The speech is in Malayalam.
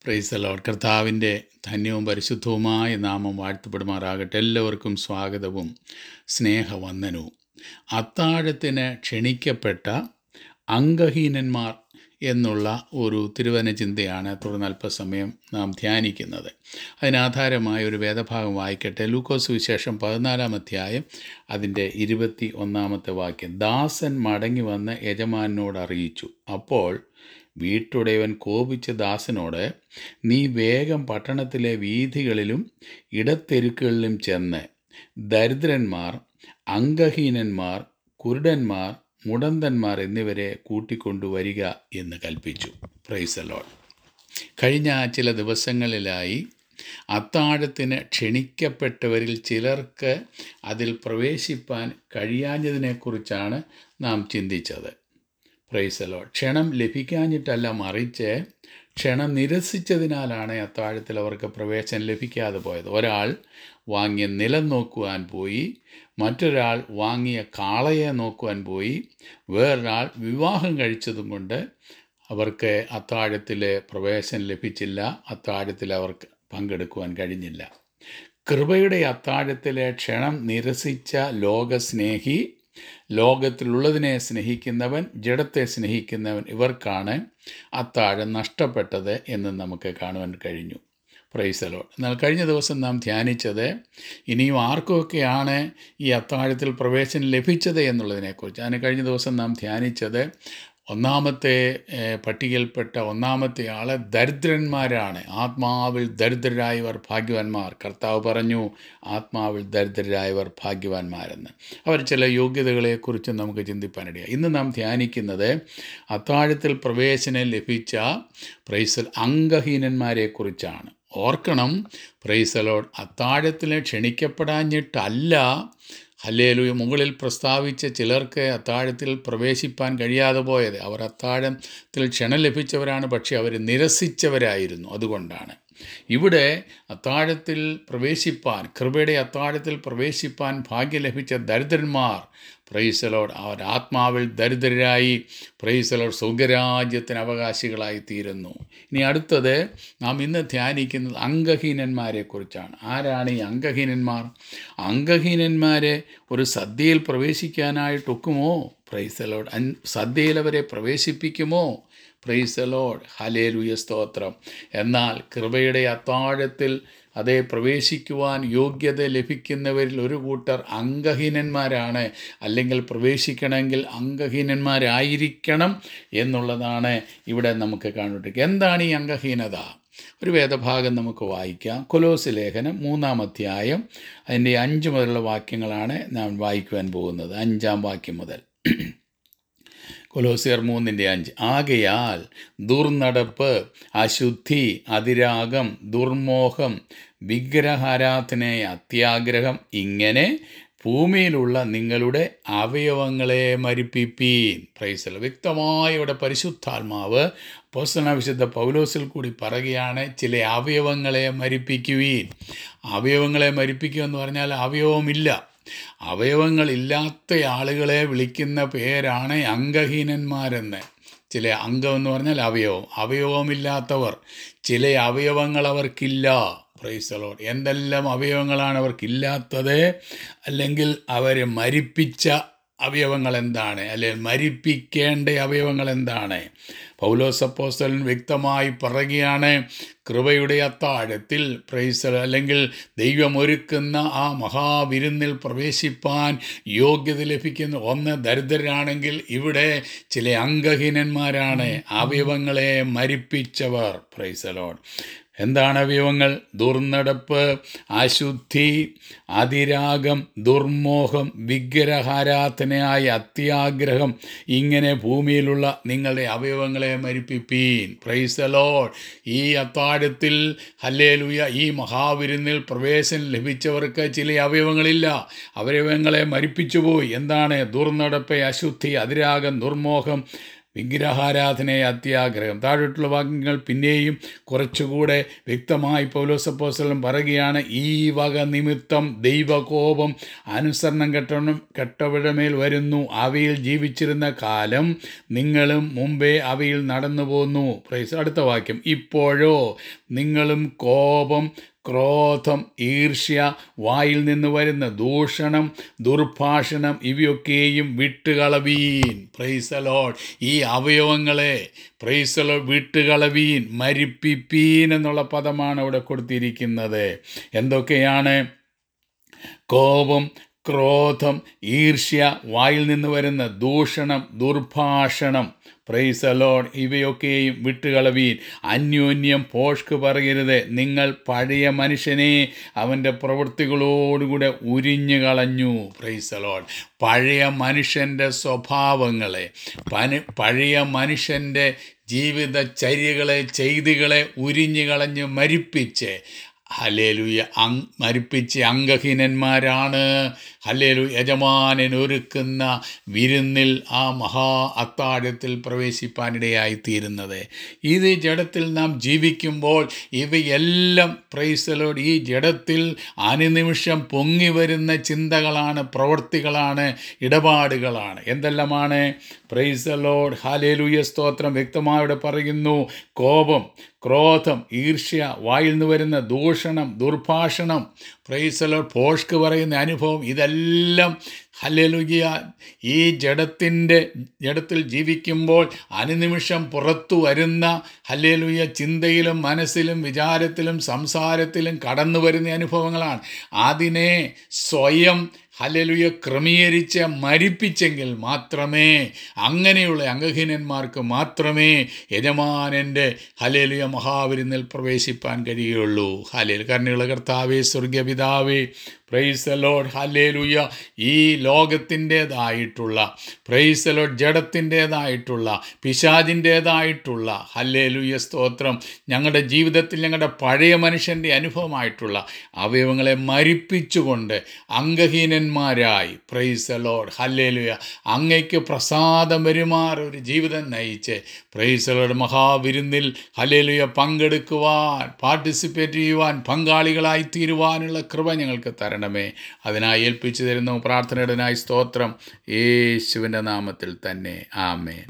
പ്രൈസലോഡ് കർത്താവിൻ്റെ ധന്യവും പരിശുദ്ധവുമായ നാമം വാഴ്ത്തപ്പെടുമാറാകട്ടെ എല്ലാവർക്കും സ്വാഗതവും സ്നേഹവന്ദനവും അത്താഴത്തിന് ക്ഷണിക്കപ്പെട്ട അംഗഹീനന്മാർ എന്നുള്ള ഒരു തിരുവന ചിന്തയാണ് തുടർന്ന് അല്പസമയം നാം ധ്യാനിക്കുന്നത് അതിനാധാരമായ ഒരു വേദഭാഗം വായിക്കട്ടെ ലൂക്കോസ് വിശേഷം പതിനാലാം അധ്യായം അതിൻ്റെ ഇരുപത്തി ഒന്നാമത്തെ വാക്യം ദാസൻ മടങ്ങി വന്ന് യജമാനോട് അറിയിച്ചു അപ്പോൾ വീട്ടുടയവൻ കോപിച്ച ദാസനോട് നീ വേഗം പട്ടണത്തിലെ വീഥികളിലും ഇടത്തെരുക്കുകളിലും ചെന്ന് ദരിദ്രന്മാർ അംഗഹീനന്മാർ കുരുടന്മാർ മുടന്തന്മാർ എന്നിവരെ കൂട്ടിക്കൊണ്ടുവരിക എന്ന് കൽപ്പിച്ചു പ്രൈസലോൾ കഴിഞ്ഞ ചില ദിവസങ്ങളിലായി അത്താഴത്തിന് ക്ഷണിക്കപ്പെട്ടവരിൽ ചിലർക്ക് അതിൽ പ്രവേശിപ്പാൻ കഴിയാഞ്ഞതിനെക്കുറിച്ചാണ് നാം ചിന്തിച്ചത് പ്രൈസലോ ക്ഷണം ലഭിക്കാഞ്ഞിട്ടല്ല മറിച്ച് ക്ഷണം നിരസിച്ചതിനാലാണ് അത്താഴത്തിൽ അവർക്ക് പ്രവേശനം ലഭിക്കാതെ പോയത് ഒരാൾ വാങ്ങിയ നിലം നോക്കുവാൻ പോയി മറ്റൊരാൾ വാങ്ങിയ കാളയെ നോക്കുവാൻ പോയി വേറൊരാൾ വിവാഹം കഴിച്ചതും കൊണ്ട് അവർക്ക് അത്താഴത്തിൽ പ്രവേശനം ലഭിച്ചില്ല അത്താഴത്തിൽ അവർക്ക് പങ്കെടുക്കുവാൻ കഴിഞ്ഞില്ല കൃപയുടെ അത്താഴത്തിലെ ക്ഷണം നിരസിച്ച ലോകസ്നേഹി ലോകത്തിലുള്ളതിനെ സ്നേഹിക്കുന്നവൻ ജഡത്തെ സ്നേഹിക്കുന്നവൻ ഇവർക്കാണ് അത്താഴം നഷ്ടപ്പെട്ടത് എന്ന് നമുക്ക് കാണുവാൻ കഴിഞ്ഞു പ്രൈസലോ എന്നാൽ കഴിഞ്ഞ ദിവസം നാം ധ്യാനിച്ചത് ഇനിയും ആർക്കൊക്കെയാണ് ഈ അത്താഴത്തിൽ പ്രവേശനം ലഭിച്ചത് എന്നുള്ളതിനെക്കുറിച്ച് അതിന് കഴിഞ്ഞ ദിവസം നാം ധ്യാനിച്ചത് ഒന്നാമത്തെ ഏഹ്, പട്ടികയിൽപ്പെട്ട ഒന്നാമത്തെ ആൾ ദരിദ്രന്മാരാണ് ആത്മാവിൽ ദരിദ്രരായവർ ഭാഗ്യവാന്മാർ കർത്താവ് പറഞ്ഞു ആത്മാവിൽ ദരിദ്രരായവർ ഭാഗ്യവാന്മാരെന്ന് അവർ ചില യോഗ്യതകളെക്കുറിച്ച് നമുക്ക് ചിന്തിപ്പാനിടയായി ഇന്ന് നാം ധ്യാനിക്കുന്നത് അത്താഴത്തിൽ പ്രവേശനം ലഭിച്ച പ്രൈസൽ അംഗഹീനന്മാരെക്കുറിച്ചാണ് ഓർക്കണം പ്രൈസലോഡ് അത്താഴത്തിന് ക്ഷണിക്കപ്പെടാഞ്ഞിട്ടല്ല ഹല്ലേലൂയ മുകളിൽ പ്രസ്താവിച്ച ചിലർക്ക് അത്താഴത്തിൽ പ്രവേശിപ്പാൻ കഴിയാതെ പോയത് അവർ അത്താഴത്തിൽ ക്ഷണം ലഭിച്ചവരാണ് പക്ഷേ അവർ നിരസിച്ചവരായിരുന്നു അതുകൊണ്ടാണ് ഇവിടെ അത്താഴത്തിൽ പ്രവേശിപ്പാൻ കൃപയുടെ അത്താഴത്തിൽ പ്രവേശിപ്പാൻ ഭാഗ്യം ലഭിച്ച ദരിദ്രന്മാർ പ്രൈസലോട് അവർ ആത്മാവിൽ ദരിദ്രരായി പ്രൈസലോട് സ്വർഗരാജ്യത്തിന് അവകാശികളായി തീരുന്നു ഇനി അടുത്തത് നാം ഇന്ന് ധ്യാനിക്കുന്നത് അംഗഹീനന്മാരെക്കുറിച്ചാണ് ആരാണ് ഈ അംഗഹീനന്മാർ അംഗഹീനന്മാരെ ഒരു സദ്യയിൽ പ്രവേശിക്കാനായിട്ടൊക്കുമോ പ്രൈസലോട് അൻ സദ്യയിൽ അവരെ പ്രവേശിപ്പിക്കുമോ പ്രൈസലോഡ് ഹലേലുയ സ്തോത്രം എന്നാൽ കൃപയുടെ അത്താഴത്തിൽ അതേ പ്രവേശിക്കുവാൻ യോഗ്യത ലഭിക്കുന്നവരിൽ ഒരു കൂട്ടർ അംഗഹീനന്മാരാണ് അല്ലെങ്കിൽ പ്രവേശിക്കണമെങ്കിൽ അംഗഹീനന്മാരായിരിക്കണം എന്നുള്ളതാണ് ഇവിടെ നമുക്ക് കാണുന്നത് എന്താണ് ഈ അംഗഹീനത ഒരു വേദഭാഗം നമുക്ക് വായിക്കാം കൊലോസ് ലേഖനം മൂന്നാം അധ്യായം അതിൻ്റെ അഞ്ച് മുതലുള്ള വാക്യങ്ങളാണ് നാം വായിക്കുവാൻ പോകുന്നത് അഞ്ചാം വാക്യം മുതൽ കൊലോസിയർ മൂന്നിൻ്റെ അഞ്ച് ആകയാൽ ദുർനടപ്പ് അശുദ്ധി അതിരാഗം ദുർമോഹം വിഗ്രഹാരാധനയ അത്യാഗ്രഹം ഇങ്ങനെ ഭൂമിയിലുള്ള നിങ്ങളുടെ അവയവങ്ങളെ മരിപ്പിപ്പീൻ പ്രൈസൽ വ്യക്തമായ ഇവിടെ പരിശുദ്ധാത്മാവ് പോസ്റ്റന വിശുദ്ധ പൗലോസിൽ കൂടി പറയുകയാണ് ചില അവയവങ്ങളെ മരിപ്പിക്കുവീൻ അവയവങ്ങളെ മരിപ്പിക്കുക എന്ന് പറഞ്ഞാൽ അവയവമില്ല അവയവങ്ങളില്ലാത്ത ആളുകളെ വിളിക്കുന്ന പേരാണ് അംഗഹീനന്മാരെന്ന് ചില അംഗം എന്ന് പറഞ്ഞാൽ അവയവം അവയവമില്ലാത്തവർ ചില അവയവങ്ങൾ അവർക്കില്ല പ്രൈസലോട് എന്തെല്ലാം അവയവങ്ങളാണ് അവർക്കില്ലാത്തത് അല്ലെങ്കിൽ അവർ മരിപ്പിച്ച അവയവങ്ങൾ എന്താണ് അല്ലെങ്കിൽ മരിപ്പിക്കേണ്ട അവയവങ്ങൾ എന്താണ് പൗലോസപ്പോസ്റ്റലൻ വ്യക്തമായി പറയുകയാണ് കൃപയുടെ അത്താഴത്തിൽ പ്രൈസൽ അല്ലെങ്കിൽ ദൈവം ഒരുക്കുന്ന ആ മഹാവിരുന്നിൽ പ്രവേശിപ്പാൻ യോഗ്യത ലഭിക്കുന്ന ഒന്ന് ദരിദ്രരാണെങ്കിൽ ഇവിടെ ചില അംഗഹീനന്മാരാണ് അവയവങ്ങളെ മരിപ്പിച്ചവർ പ്രൈസലോൺ എന്താണ് അവയവങ്ങൾ ദുർനടപ്പ് അശുദ്ധി അതിരാഗം ദുർമോഹം വിഗ്രഹാരാധനയായ അത്യാഗ്രഹം ഇങ്ങനെ ഭൂമിയിലുള്ള നിങ്ങളുടെ അവയവങ്ങളെ മരിപ്പിപ്പീൻ പ്രൈസലോൾ ഈ അത്താഴത്തിൽ ഹല്ലേലൂയ ഈ മഹാവിരുന്നിൽ പ്രവേശനം ലഭിച്ചവർക്ക് ചില അവയവങ്ങളില്ല അവയവങ്ങളെ മരിപ്പിച്ചുപോയി എന്താണ് ദുർനടപ്പ് അശുദ്ധി അതിരാഗം ദുർമോഹം വിഗ്രഹാരാധനയെ അത്യാഗ്രഹം താഴോട്ടുള്ള വാക്യങ്ങൾ പിന്നെയും കുറച്ചുകൂടെ വ്യക്തമായി പൗലോസപ്പോസ്തലൻ പറയുകയാണ് ഈ വക നിമിത്തം ദൈവകോപം അനുസരണം കെട്ടണം കെട്ടവരുടെ മേൽ വരുന്നു അവയിൽ ജീവിച്ചിരുന്ന കാലം നിങ്ങളും മുമ്പേ അവയിൽ നടന്നു പോന്നു പ്രൈസ് അടുത്ത വാക്യം ഇപ്പോഴോ നിങ്ങളും കോപം ക്രോധം ഈർഷ്യ വായിൽ നിന്ന് വരുന്ന ദൂഷണം ദുർഭാഷണം ഇവയൊക്കെയും വിട്ടുകളവീൻ പ്രൈസലോൾ ഈ അവയവങ്ങളെ പ്രൈസലോ വിട്ടുകളവീൻ മരിപ്പിപ്പീൻ എന്നുള്ള പദമാണ് അവിടെ കൊടുത്തിരിക്കുന്നത് എന്തൊക്കെയാണ് കോപം ക്രോധം ഈർഷ്യ വായിൽ നിന്ന് വരുന്ന ദൂഷണം ദുർഭാഷണം പ്രൈസലോൺ ഇവയൊക്കെയും വിട്ടുകളവീൻ അന്യോന്യം പോഷ്ക്ക് പറയരുത് നിങ്ങൾ പഴയ മനുഷ്യനെ അവൻ്റെ പ്രവൃത്തികളോടുകൂടെ ഉരിഞ്ഞു കളഞ്ഞു പ്രൈസലോൺ പഴയ മനുഷ്യൻ്റെ സ്വഭാവങ്ങളെ പന പഴയ മനുഷ്യൻ്റെ ജീവിതചര്യകളെ ചെയ്തികളെ ഉരിഞ്ഞു കളഞ്ഞ് മരിപ്പിച്ച് ഹലേലുയ അങ് മരിപ്പിച്ച് അംഗഹീനന്മാരാണ് ഹലേലു യജമാനൻ ഒരുക്കുന്ന വിരുന്നിൽ ആ മഹാ അത്താഴത്തിൽ പ്രവേശിപ്പാനിടയായി തീരുന്നത് ഇത് ജഡത്തിൽ നാം ജീവിക്കുമ്പോൾ ഇവയെല്ലാം പ്രൈസലോട് ഈ ജഡത്തിൽ അനുനിമിഷം പൊങ്ങി വരുന്ന ചിന്തകളാണ് പ്രവൃത്തികളാണ് ഇടപാടുകളാണ് എന്തെല്ലാമാണ് പ്രൈസലോഡ് ഹാലേലുയ സ്തോത്രം വ്യക്തമാവിടെ പറയുന്നു കോപം ക്രോധം ഈർഷ്യ വായിൽ നിന്ന് വരുന്ന ദൂഷണം ദുർഭാഷണം പ്രൈസലോ പോഷ്ക്ക് പറയുന്ന അനുഭവം ഇതെല്ലാം ഹല്ലേലൂയ ഈ ജഡത്തിൻ്റെ ജഡത്തിൽ ജീവിക്കുമ്പോൾ അനുനിമിഷം പുറത്തു വരുന്ന ഹല്ലേലൂയ ചിന്തയിലും മനസ്സിലും വിചാരത്തിലും സംസാരത്തിലും കടന്നു വരുന്ന അനുഭവങ്ങളാണ് അതിനെ സ്വയം ഹല്ലേലൂയ ക്രമീകരിച്ച് മരിപ്പിച്ചെങ്കിൽ മാത്രമേ അങ്ങനെയുള്ള അംഗഹീനന്മാർക്ക് മാത്രമേ യജമാനൻ്റെ ഹലേലുയ മഹാവിരുന്നിൽ പ്രവേശിപ്പാൻ കഴിയുകയുള്ളൂ ഹലേൽ കരുണയുള്ള കർത്താവേ സ്വർഗീയ പിതാവേ പ്രൈസ് ലോഡ് ഹല്ലേലൂയ ഈ ലോകത്തിൻ്റേതായിട്ടുള്ള പ്രൈസ് ലോഡ് ജഡത്തിൻ്റേതായിട്ടുള്ള പിശാജിൻ്റേതായിട്ടുള്ള ഹല്ലേലൂയ സ്തോത്രം ഞങ്ങളുടെ ജീവിതത്തിൽ ഞങ്ങളുടെ പഴയ മനുഷ്യൻ്റെ അനുഭവമായിട്ടുള്ള അവയവങ്ങളെ മരിപ്പിച്ചുകൊണ്ട് അംഗഹീനന്മാരായി പ്രൈസ് ലോഡ് ഹല്ലേലൂയ അങ്ങയ്ക്ക് പ്രസാദം വരുമാർ ഒരു ജീവിതം നയിച്ച് പ്രൈസ് ലോഡ് മഹാവിരുന്നിൽ ഹല്ലേലൂയ പങ്കെടുക്കുവാൻ പാർട്ടിസിപ്പേറ്റ് ചെയ്യുവാൻ പങ്കാളികളായി തീരുവാനുള്ള കൃപ ഞങ്ങൾക്ക് തരണമേ അതിനായി ഏൽപ്പിച്ചു തരുന്നു പ്രാർത്ഥനയുടനായി സ്തോത്രം യേശുവിൻ്റെ നാമത്തിൽ തന്നെ ആമേൻ